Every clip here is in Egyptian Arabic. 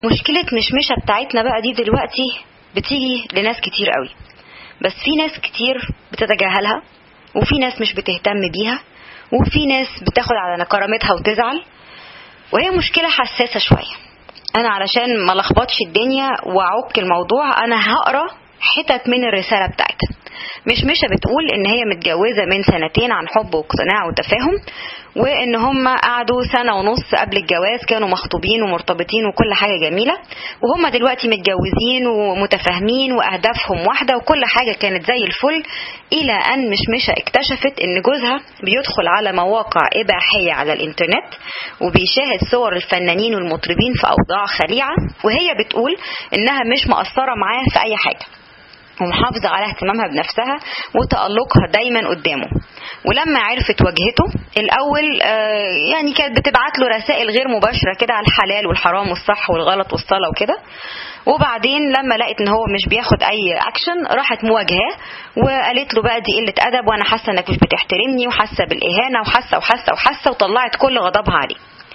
مشكلة مشمشة بتاعتنا بقى دي دلوقتي بتيجي لناس كتير قوي بس في ناس كتير بتتجاهلها وفي ناس مش بتهتم بيها وفي ناس بتاخد على كرامتها وتزعل وهي مشكلة حساسة شوية أنا علشان ما لخبطش الدنيا وأعك الموضوع أنا هقرا حتت من الرسالة بتاعتها مش مشة بتقول ان هي متجوزة من سنتين عن حب واقتناع وتفاهم وان هم قعدوا سنة ونص قبل الجواز كانوا مخطوبين ومرتبطين وكل حاجة جميلة وهم دلوقتي متجوزين ومتفاهمين واهدافهم واحدة وكل حاجة كانت زي الفل الى ان مشمشة اكتشفت ان جوزها بيدخل على مواقع اباحية على الانترنت وبيشاهد صور الفنانين والمطربين في اوضاع خليعة وهي بتقول انها مش مقصرة معاه في اي حاجة ومحافظة على اهتمامها بنفسها وتألقها دايما قدامه ولما عرفت واجهته الأول يعني كانت بتبعت له رسائل غير مباشرة كده على الحلال والحرام والصح والغلط والصلاة وكده وبعدين لما لقت ان هو مش بياخد اي اكشن راحت مواجهاه وقالت له بقى دي قله ادب وانا حاسه انك مش بتحترمني وحاسه بالاهانه وحاسه وحاسه وحاسه وطلعت كل غضبها عليه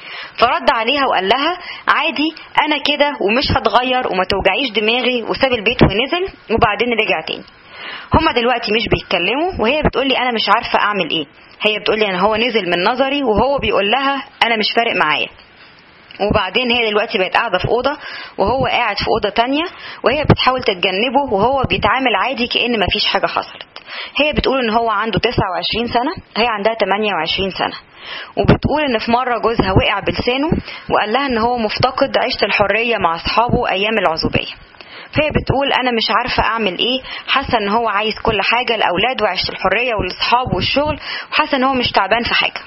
فرد عليها وقال لها عادي انا كده ومش هتغير وما توجعيش دماغي وساب البيت ونزل وبعدين رجع تاني هما دلوقتي مش بيتكلموا وهي بتقولي انا مش عارفه اعمل ايه هي بتقولي انا هو نزل من نظري وهو بيقول لها انا مش فارق معايا وبعدين هي دلوقتي بقت قاعدة في أوضة وهو قاعد في أوضة تانية وهي بتحاول تتجنبه وهو بيتعامل عادي كأن مفيش حاجة حصلت هي بتقول ان هو عنده 29 سنة هي عندها 28 سنة وبتقول ان في مرة جوزها وقع بلسانه وقال لها ان هو مفتقد عيشة الحرية مع اصحابه ايام العزوبية فهي بتقول انا مش عارفة اعمل ايه حاسة ان هو عايز كل حاجة الاولاد وعيشة الحرية والاصحاب والشغل وحاسة ان هو مش تعبان في حاجة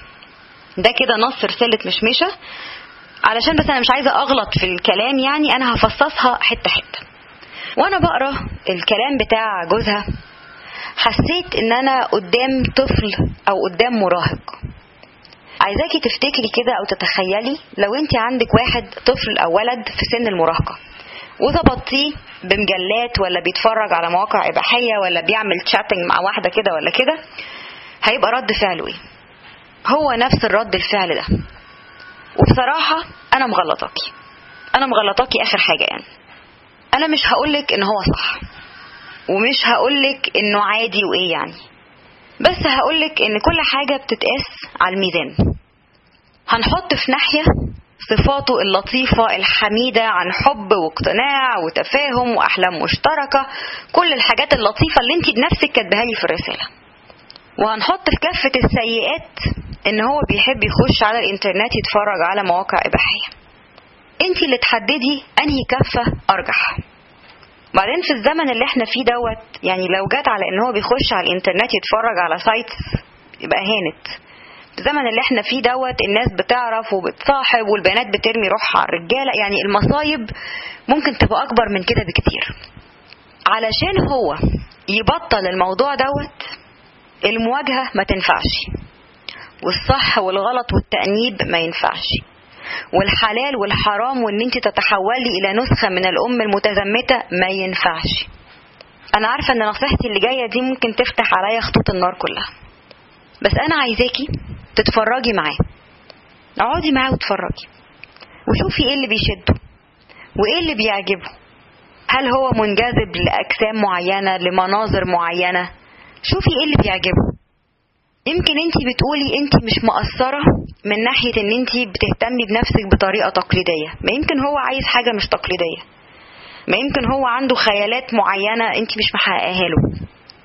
ده كده نص رسالة مشمشة علشان بس انا مش عايزة اغلط في الكلام يعني انا هفصصها حتة حتة وانا بقرا الكلام بتاع جوزها حسيت ان انا قدام طفل او قدام مراهق عايزاكي تفتكري كده او تتخيلي لو انت عندك واحد طفل او ولد في سن المراهقه وظبطتيه بمجلات ولا بيتفرج على مواقع اباحيه ولا بيعمل تشاتنج مع واحده كده ولا كده هيبقى رد فعله ايه هو نفس الرد الفعل ده وبصراحه انا مغلطاكي انا مغلطاكي اخر حاجه يعني انا مش هقولك ان هو صح ومش هقولك انه عادي وايه يعني بس هقولك ان كل حاجة بتتقاس على الميزان هنحط في ناحية صفاته اللطيفة الحميدة عن حب واقتناع وتفاهم وأحلام مشتركة كل الحاجات اللطيفة اللي انت بنفسك كاتباها لي في الرسالة وهنحط في كافة السيئات ان هو بيحب يخش على الانترنت يتفرج على مواقع إباحية انت اللي تحددي انهي كفة ارجح بعدين في الزمن اللي احنا فيه دوت يعني لو جت على ان هو بيخش على الانترنت يتفرج على سايتس يبقى هانت في الزمن اللي احنا فيه دوت الناس بتعرف وبتصاحب والبنات بترمي روحها على الرجاله يعني المصايب ممكن تبقى اكبر من كده بكتير علشان هو يبطل الموضوع دوت المواجهه ما تنفعش والصح والغلط والتأنيب ما ينفعش والحلال والحرام وان انت تتحولي الى نسخه من الام المتزمته ما ينفعش انا عارفه ان نصيحتي اللي جايه دي ممكن تفتح عليا خطوط النار كلها بس انا عايزاكي تتفرجي معاه اقعدي معاه وتفرجي وشوفي ايه اللي بيشده وايه اللي بيعجبه هل هو منجذب لاجسام معينه لمناظر معينه شوفي ايه اللي بيعجبه يمكن انت بتقولي انت مش مقصرة من ناحية ان انت بتهتمي بنفسك بطريقة تقليدية ما يمكن هو عايز حاجة مش تقليدية ما يمكن هو عنده خيالات معينة انت مش محققها له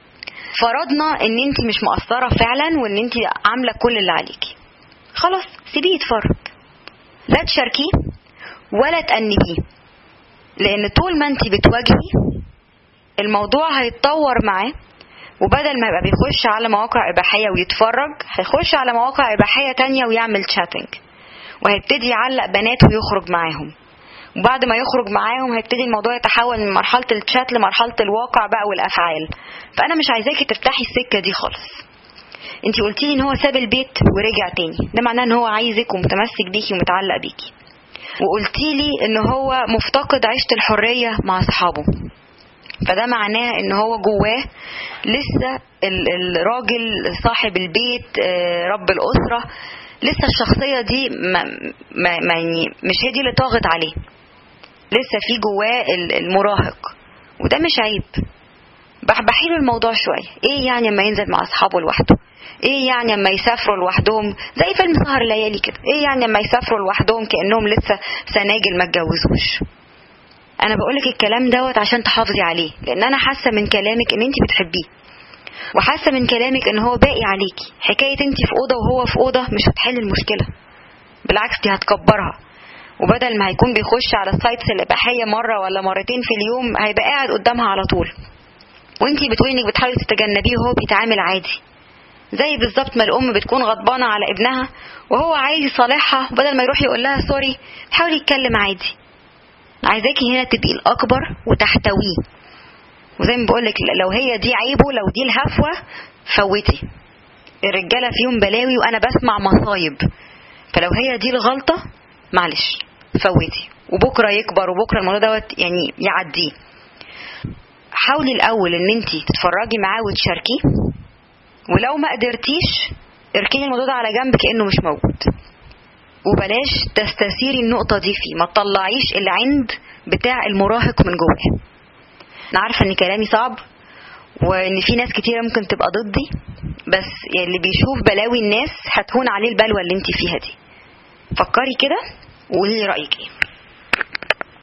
فرضنا ان انت مش مقصرة فعلا وان انت عاملة كل اللي عليكي خلاص سيبيه يتفرج لا تشاركيه ولا تأنبيه لان طول ما انت بتواجهي الموضوع هيتطور معاه وبدل ما يبقى بيخش على مواقع إباحية ويتفرج هيخش على مواقع إباحية تانية ويعمل تشاتنج وهيبتدي يعلق بنات ويخرج معاهم وبعد ما يخرج معاهم هيبتدي الموضوع يتحول من مرحلة الشات لمرحلة الواقع بقى والأفعال فأنا مش عايزاكي تفتحي السكة دي خالص انت قلتي لي ان هو ساب البيت ورجع تاني ده معناه ان هو عايزك ومتمسك بيكي ومتعلق بيكي وقلتي لي ان هو مفتقد عيشة الحرية مع اصحابه فده معناه ان هو جواه لسه الراجل صاحب البيت رب الاسره لسه الشخصيه دي ما, ما, ما يعني مش هي دي اللي طاغت عليه لسه في جواه المراهق وده مش عيب بحيله الموضوع شويه ايه يعني اما ينزل مع اصحابه لوحده ايه يعني اما يسافروا لوحدهم زي فيلم سهر الليالي كده ايه يعني اما يسافروا لوحدهم كانهم لسه سناجل ما اتجوزوش انا بقولك الكلام دوت عشان تحافظي عليه لان انا حاسه من كلامك ان انت بتحبيه وحاسه من كلامك ان هو باقي عليكي حكايه انت في اوضه وهو في اوضه مش هتحل المشكله بالعكس دي هتكبرها وبدل ما هيكون بيخش على السايتس الاباحيه مره ولا مرتين في اليوم هيبقى قاعد قدامها على طول وانتي بتقولي انك بتحاولي تتجنبيه وهو بيتعامل عادي زي بالظبط ما الام بتكون غضبانه على ابنها وهو عايز يصالحها بدل ما يروح يقول لها سوري حاول يتكلم عادي عايزاكي هنا تبقي الاكبر وتحتويه وزي ما بقولك لو هي دي عيبه لو دي الهفوه فوتي الرجاله فيهم بلاوي وانا بسمع مصايب فلو هي دي الغلطه معلش فوتي وبكره يكبر وبكره الموضوع دوت يعني يعديه حاولي الاول ان انت تتفرجي معاه وتشاركيه ولو ما قدرتيش اركني الموضوع ده على جنب كانه مش موجود وبلاش تستثيري النقطة دي فيه ما تطلعيش العند بتاع المراهق من جواه انا عارفة ان كلامي صعب وان في ناس كتيرة ممكن تبقى ضدي بس اللي بيشوف بلاوي الناس هتهون عليه البلوى اللي انت فيها دي فكري كده وقولي لي رأيك ايه